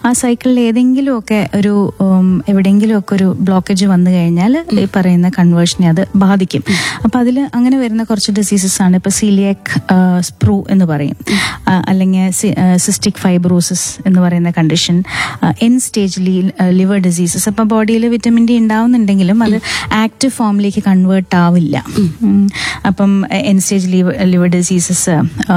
ആ സൈക്കിളിൽ ഏതെങ്കിലുമൊക്കെ ഒരു ഉം, എവിടെയെങ്കിലുമൊക്കെ ഒരു ബ്ലോക്കേജ് വന്നു കഴിഞ്ഞാൽ ഈ പറയുന്ന കൺവേർഷനെ അത് ബാധിക്കും അപ്പം അതിൽ അങ്ങനെ വരുന്ന കുറച്ച് ഡിസീസസ് ആണ് ഇപ്പൊ സീലിയക് സ്പ്രൂ എന്ന് പറയും ആ, അല്ലെങ്കിൽ സിസ്റ്റിക് ഫൈബ്രോസിസ് എന്ന് പറയുന്ന condition end stage liver diseases അപ്പം ബോഡിയിൽ വിറ്റമിൻ ഡി ഉണ്ടാവുന്നുണ്ടെങ്കിലും അത് ആക്റ്റീവ് ഫോമിലേക്ക് കൺവേർട്ട് ആവില്ല ഉം. അപ്പം end stage liver liver diseases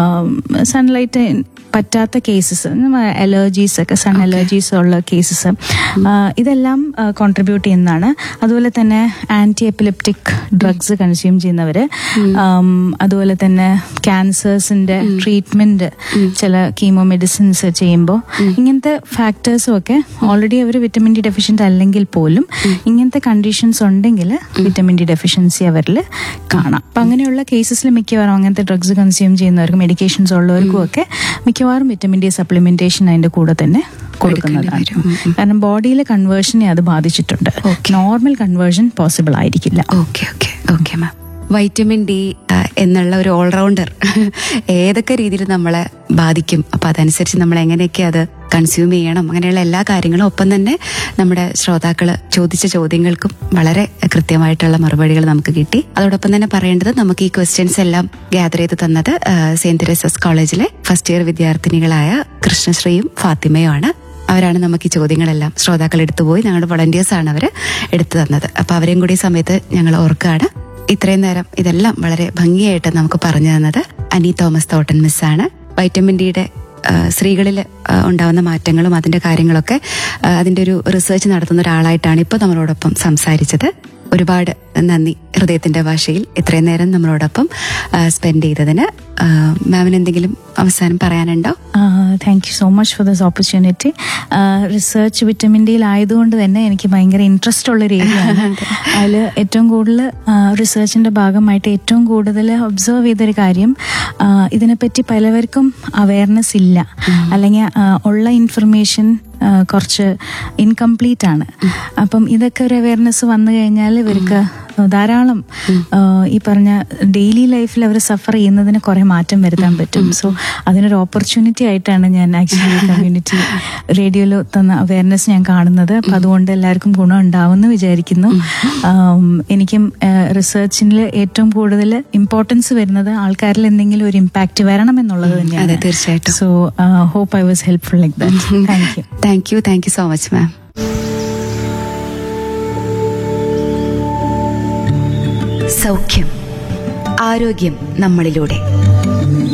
sunlight പറ്റാത്ത കേസസ് അലർജീസ് ഒക്കെ സൺ അലർജീസ് ഉള്ള കേസസ് ഇതെല്ലാം കോൺട്രിബ്യൂട്ട് ചെയ്യുന്നതാണ് അതുപോലെ തന്നെ ആന്റി എപ്പിലിപ്റ്റിക് ഡ്രഗ്സ് കൺസ്യൂം ചെയ്യുന്നവര് ആം, അതുപോലെ തന്നെ ക്യാൻസേഴ്സിന്റെ ട്രീറ്റ്മെന്റ് ചില കീമോ മെഡിസിൻസ് ചെയ്യുമ്പോൾ ഇങ്ങനത്തെ ഫാക്ടേഴ്സും ഒക്കെ ഓൾറെഡി അവർ വിറ്റമിൻ ഡി ഡെഫിഷ്യൻ്റ് അല്ലെങ്കിൽ പോലും ഇങ്ങനത്തെ കണ്ടീഷൻസ് ഉണ്ടെങ്കിൽ വിറ്റമിൻ ഡി ഡെഫിഷ്യൻസി അവരിൽ കാണാം അപ്പൊ അങ്ങനെയുള്ള കേസസിൽ മിക്കവാറും അങ്ങനത്തെ ഡ്രഗ്സ് കൺസ്യൂം ചെയ്യുന്നവർക്കും മെഡിക്കേഷൻസ് ഉള്ളവർക്കും ഒക്കെ മിക്കവാറും വിറ്റമിൻ ഡി സപ്ലിമെന്റേഷൻ അതിന്റെ കൂടെ തന്നെ കൊടുക്കുന്നതാണ് കാരണം ബോഡിയിലെ കൺവേർഷനെ അത് ബാധിച്ചിട്ടുണ്ട് നോർമൽ കൺവേർഷൻ പോസിബിൾ ആയിരിക്കില്ല okay okay ma'am vitamin D ഡി ആ, എന്നുള്ള ഒരു ഓൾറൗണ്ടർ ഏതൊക്കെ രീതിയിൽ നമ്മളെ ബാധിക്കും അപ്പൊ അതനുസരിച്ച് നമ്മൾ എങ്ങനെയൊക്കെ അത് കൺസ്യൂം ചെയ്യണം അങ്ങനെയുള്ള എല്ലാ കാര്യങ്ങളും ഒപ്പം തന്നെ നമ്മുടെ ശ്രോതാക്കള് ചോദിച്ച ചോദ്യങ്ങൾക്കും വളരെ കൃത്യമായിട്ടുള്ള മറുപടികൾ നമുക്ക് കിട്ടി അതോടൊപ്പം തന്നെ പറയേണ്ടത് നമുക്ക് ഈ ക്വസ്റ്റ്യൻസ് എല്ലാം ഗ്യാദർ ചെയ്ത് തന്നത് ആ, സെയിന്റ് തെരേസസ് കോളേജിലെ ഫസ്റ്റ് ഇയർ വിദ്യാർത്ഥിനികളായ കൃഷ്ണശ്രീയും ഫാത്തിമയുമാണ് അവരാണ് നമുക്ക് ഈ ചോദ്യങ്ങളെല്ലാം ശ്രോതാക്കൾ എടുത്തുപോയി ഞങ്ങളുടെ വളണ്ടിയേഴ്സ് ആണ് അവർ എടുത്തു തന്നത് അപ്പൊ അവരെയും കൂടി ഈ സമയത്ത് ഞങ്ങൾ ഓർക്കുകയാണ് ഇത്രയും നേരം ഇതെല്ലാം വളരെ ഭംഗിയായിട്ട് നമുക്ക് പറഞ്ഞു തന്നത് അനി തോമസ് തോട്ടൻ മിസ്സാണ് വൈറ്റമിൻ ഡിയുടെ സ്ത്രീകളിൽ ഉണ്ടാവുന്ന മാറ്റങ്ങളും അതിന്റെ കാര്യങ്ങളൊക്കെ ആ, അതിന്റെ ഒരു റിസർച്ച് നടത്തുന്ന ഒരാളായിട്ടാണ് ഇപ്പോൾ നമ്മളോടൊപ്പം സംസാരിച്ചത് ഒരുപാട് നന്ദി ഹൃദയത്തിന്റെ ഭാഷയിൽ ഇത്രയും നേരം നമ്മളോടൊപ്പം സ്പെൻഡ് ചെയ്തതിന് ആ, മാമിന് എന്തെങ്കിലും അവസാനം പറയാനുണ്ടോ thank you so much for this opportunity research vitamin ഡിയിലായതുകൊണ്ട് തന്നെ എനിക്ക് ഭയങ്കര ഇൻട്രസ്റ്റ് ഉള്ള ഒരു ഏരിയ ആണ് അതിൽ ഏറ്റവും കൂടുതൽ റിസർച്ചിന്റെ ഭാഗമായിട്ട് ഏറ്റവും കൂടുതൽ ഒബ്സർവ് ചെയ്തൊരു കാര്യം ആ, ഇതിനെപ്പറ്റി പലവർക്കും അവയർനെസ് ഇല്ല അല്ലെങ്കിൽ ആ, ഉള്ള ഇൻഫർമേഷൻ കുറച്ച് ഇൻകംപ്ലീറ്റ് ആണ് അപ്പം ഇതൊക്കെ ഒരു അവയർനെസ് വന്നു കഴിഞ്ഞാൽ ഇവർക്ക് ധാരാളം ആ, ഈ പറഞ്ഞ ഡെയിലി ലൈഫിൽ അവർ സഫർ ചെയ്യുന്നതിന് കുറെ മാറ്റം വരുത്താൻ പറ്റും സോ അതിനൊരു ഓപ്പർച്യൂണിറ്റി ആയിട്ടാണ് ഞാൻ ആക്ച്വലി കമ്മ്യൂണിറ്റി റേഡിയോയിൽ തന്ന അവയർനെസ് ഞാൻ കാണുന്നത് അപ്പൊ അതുകൊണ്ട് എല്ലാവർക്കും ഗുണം ഉണ്ടാവുമെന്ന് വിചാരിക്കുന്നു ആം, എനിക്കും റിസർച്ചിൽ ഏറ്റവും കൂടുതൽ ഇമ്പോർട്ടൻസ് വരുന്നത് ആൾക്കാരിൽ എന്തെങ്കിലും ഒരു ഇമ്പാക്റ്റ് വരണം എന്നുള്ളത് തന്നെയാണ് അതെ, തീർച്ചയായിട്ടും. So hope I was helpful like that thank you thank you thank you so much ma'am സൗഖ്യം ആരോഗ്യം നമ്മളിലൂടെ